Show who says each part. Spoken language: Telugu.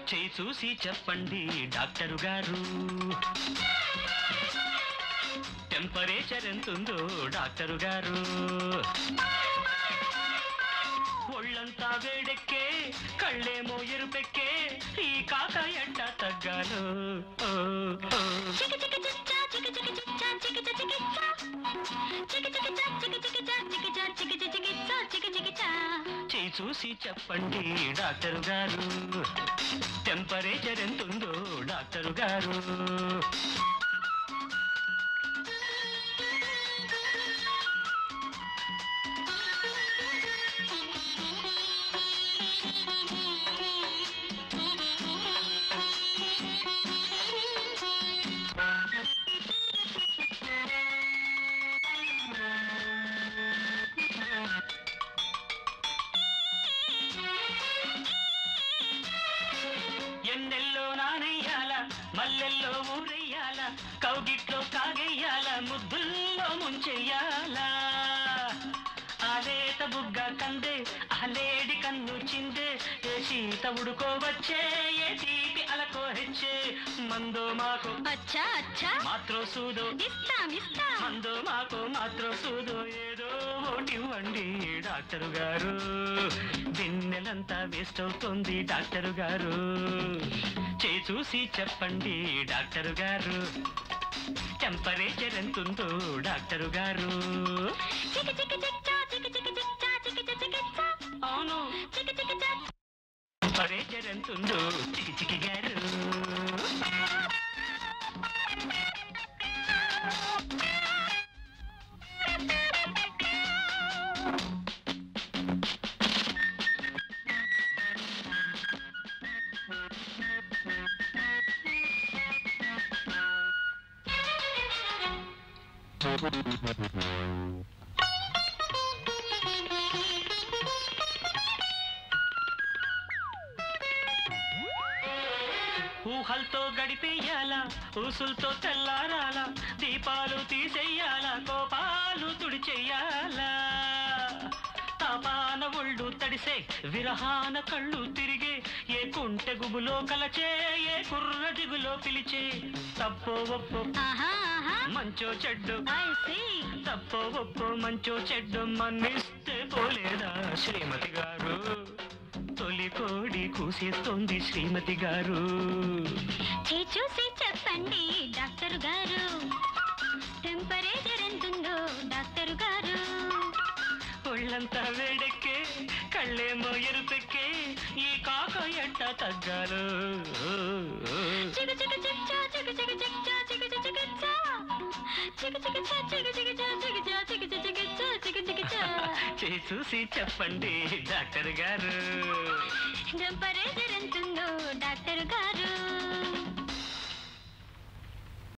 Speaker 1: చేయి చూసి చెప్పండి డాక్టరు గారు టెంపరేచర్ ఎంతుందో డాక్టరు గారు ఒళ్ళంతా వేడెక్కే కళ్ళేమో ఎరుపెక్కే ఈ కాక ఎట్ట తగ్గాలో ఓ, ఓ.
Speaker 2: చికి చికి చిచ్చా చికి చికి చిచ్చా చికి చికి చిచ్చా చికి చికి చా చికి చికి చా చికి చా చికి చికి చిచ్చా చికి చికి చా
Speaker 1: చేయి చూసి చెప్పండి డాక్టరు గారు టెంపరేచర్ ఎంతుందో డాక్టరు గారు ఎన్నెల్లో నానెయ్యాల మల్లెల్లో ఊరెయ్యాల కౌగిట్లో కాగెయ్యాల ముద్దుల్లో ముంచెయ్యాల ఆలేత బుగ్గ కందే అలేడి కన్ను చిందే ఏ శీత ఉడుకోవచ్చే ఏ తీపి అలకో హెచ్చే మందో మాకు
Speaker 2: అచ్చా అచ్చా
Speaker 1: మాత్రో సూదో
Speaker 2: ఇస్తాం ఇస్తాం
Speaker 1: మందో మాకు మాత్రం సూదో ఏదో ఒకటి ఇవ్వండి డాక్టరు గారు దిన్నెలంతా వేస్ట్ అవుతుంది డాక్టరు గారు చేయి చూసి చెప్పండి డాక్టరు గారు టెంపరేచర్ ఎంతుందో డాక్టరు గారు
Speaker 2: చికి చికి చిచ్చా చికి చికి చిచ్చా చికి చికి చిచ్చా
Speaker 1: అవును
Speaker 2: చికి చికి చా
Speaker 1: టెంపరేచర్ ఎంతుందో చికి చికి గారు ఊహలతో గడిపేయాల ఊసులతో తెల్లారాల దీపాలు తీసేయాల కోపాలు తుడిచేయాల తాపాన ఒళ్ళు తడిసే విరహాన కళ్ళు తిరిగే ఏ కుంటె గుబులో కలచే ఏ కుర్ర దిగులో పిలిచే తప్పో ఒప్పో
Speaker 2: ఆహా ఆహా
Speaker 1: మంచో చెడ్డు
Speaker 2: ఐ సీ
Speaker 1: తప్పో ఒప్పో మంచో చెడ్డు మన్నిస్తే పోలేదా శ్రీమతి గారు తొలి కోడి కూసేస్తోంది శ్రీమతి గారు
Speaker 2: చేయి చూసి చెప్పండి డాక్టర్ గారు టెంపరేచర్ ఎంతుందో డాక్టర్ గారు
Speaker 1: ఒళ్ళంతా వేడెక్కే కళ్ళేమో ఎరుపెక్కే ఈ కాక ఎట్ట తగ్గాలు
Speaker 2: చికి చికి చిచ్చా చికి చికి చిచ్చా చికి చికి చిచ్చా చికి చికి చా చికి చికి చా చికి చా చికి చికి చా చికి చికి చా
Speaker 1: చేయి చూసి చెప్పండి డాక్టర్ గారు
Speaker 2: టెంపరేచర్ ఎంతుందో డాక్టర్ గారు